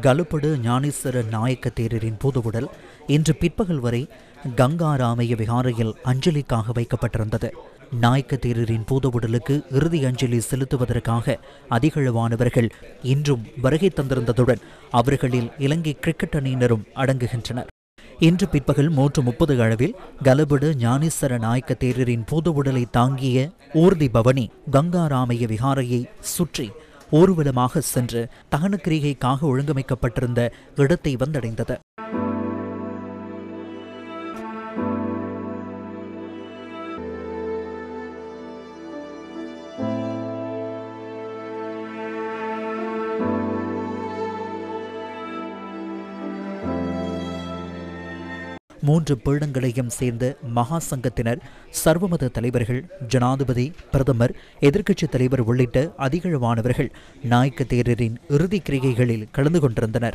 கலுப்படு ஞானேஸ்வர நாயக்க தேரரின் பூதவுடல் இன்று பிற்பகல் வரை கங்காராமய விகாரையில் அஞ்சலிக்காக வைக்கப்பட்டிருந்தது நாயக்க தேரரின் பூதவுடலுக்கு இறுதி அஞ்சலி செலுத்துவதற்காக அதிகளவானவர்கள் இன்றும் வருகை தந்திருந்ததுடன் அவர்களில் இலங்கை கிரிக்கெட் அணியினரும் அடங்குகின்றனர் இன்று பிற்பகல் மூன்று முப்பது அளவில் கலபடு ஞானேஸ்வர நாயக்க தேரரின் பூதவுடலை தாங்கிய ஊர்தி பவனி கங்காராமய விகாரையை சுற்றி ஊர்வலமாக சென்று தகனக்கிரிகைக்காக ஒழுங்கமைக்கப்பட்டிருந்த இடத்தை வந்தடைந்தது மூன்று பீடங்களையும் சேர்ந்த மகா சங்கத்தினர் சர்வமத தலைவர்கள் ஜனாதிபதி பிரதமர் எதிர்க்கட்சித் தலைவர் உள்ளிட்ட அதிகளவானவர்கள் நாயக்க தேரரின் இறுதி கிரிகைகளில் கலந்து கொண்டிருந்தனர்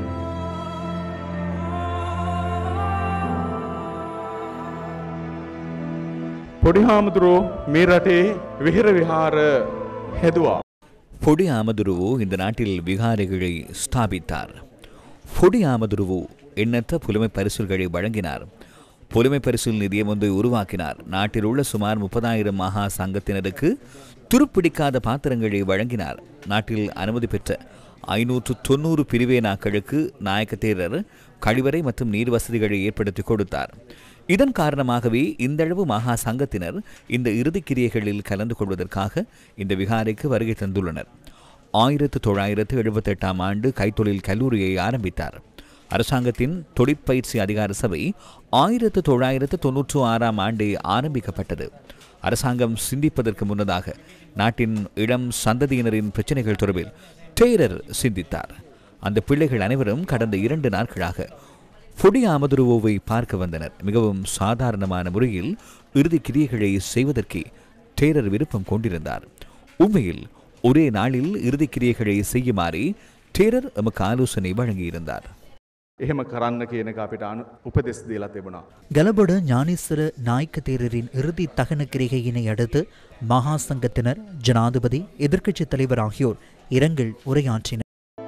පොඩි හාමුදුරුවෝ මේ රටේ විහිර විහාර හැදවා. பொடி ஆமதுருவு இந்த நாட்டில் விகாரைகளை ஸ்தாபித்தார் பொடி ஆமதுருவு எண்ணற்ற புலமை பரிசுகளை வழங்கினார் புலமை பரிசில் நிதியம் ஒன்றை உருவாக்கினார் நாட்டில் உள்ள சுமார் முப்பதாயிரம் மகா சங்கத்தினருக்கு துருப்பிடிக்காத பாத்திரங்களை வழங்கினார் நாட்டில் அனுமதி பெற்ற ஐநூற்று தொண்ணூறு பிரிவேனாக்களுக்கு நாயக்க தேரர் கழிவறை மற்றும் நீர் வசதிகளை ஏற்படுத்தி கொடுத்தார் இதன் காரணமாகவே இந்தளவு மகா சங்கத்தினர் இந்த இறுதிக் கிரியைகளில் கலந்து கொள்வதற்காக இந்த விகாரைக்கு வருகை தந்துள்ளனர் ஆயிரத்து தொள்ளாயிரத்து எழுபத்தெட்டாம் ஆண்டு கைத்தொழில் கல்லூரியை ஆரம்பித்தார் அரசாங்கத்தின் தொழிற்பயிற்சி அதிகார சபை ஆயிரத்து தொள்ளாயிரத்து தொன்னூற்று ஆறாம் ஆண்டே ஆரம்பிக்கப்பட்டது அரசாங்கம் சிந்திப்பதற்கு முன்னதாக நாட்டின் இளம் சந்ததியினரின் பிரச்சனைகள் தொடர்பில் டெய்ரர் சிந்தித்தார் அந்த பிள்ளைகள் அனைவரும் கடந்த இரண்டு நாட்களாக பொடி ஆமதுருவோவை பார்க்க வந்தனர் மிகவும் சாதாரணமான முறையில் இறுதி கிரியைகளை செய்வதற்கே டேரர் விருப்பம் கொண்டிருந்தார் உண்மையில் ஒரே நாளில் இறுதி கிரியைகளை செய்யுமாறு டேரர் எமக்கு ஆலோசனை வழங்கியிருந்தார் එහෙම කරන්න කියනක අපිට අනු උපදෙස් දීලා තිබුණා. கலபடு ஞானேஸ்வர நாயக்க தேரரின் இறுதி தகன கிரிகையினை அடுத்து மகா சங்கத்தினர் ஜனாதிபதி எதிர்க்கட்சித் தலைவர் ஆகியோர் இரங்கல் உரையாற்றினர்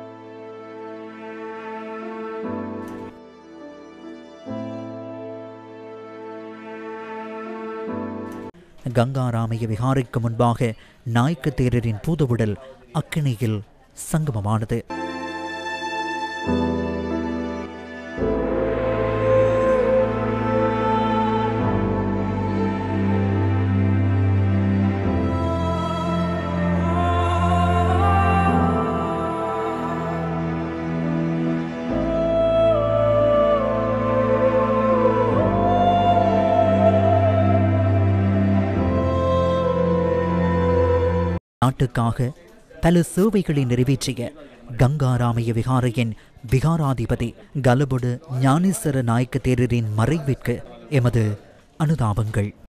கங்காராமய விகாரைக்கு முன்பாக நாயக்க தேரரின் பூதவுடல் அக்கினியில் சங்கமமானது நாட்டுக்காக பல சேவைகளை நிறைவேற்றிய கங்காராமய விகாரையின் விகாராதிபதி கலபுடு ஞானேஸ்வர நாயக்க தேரரின் மறைவிற்கு எமது அனுதாபங்கள்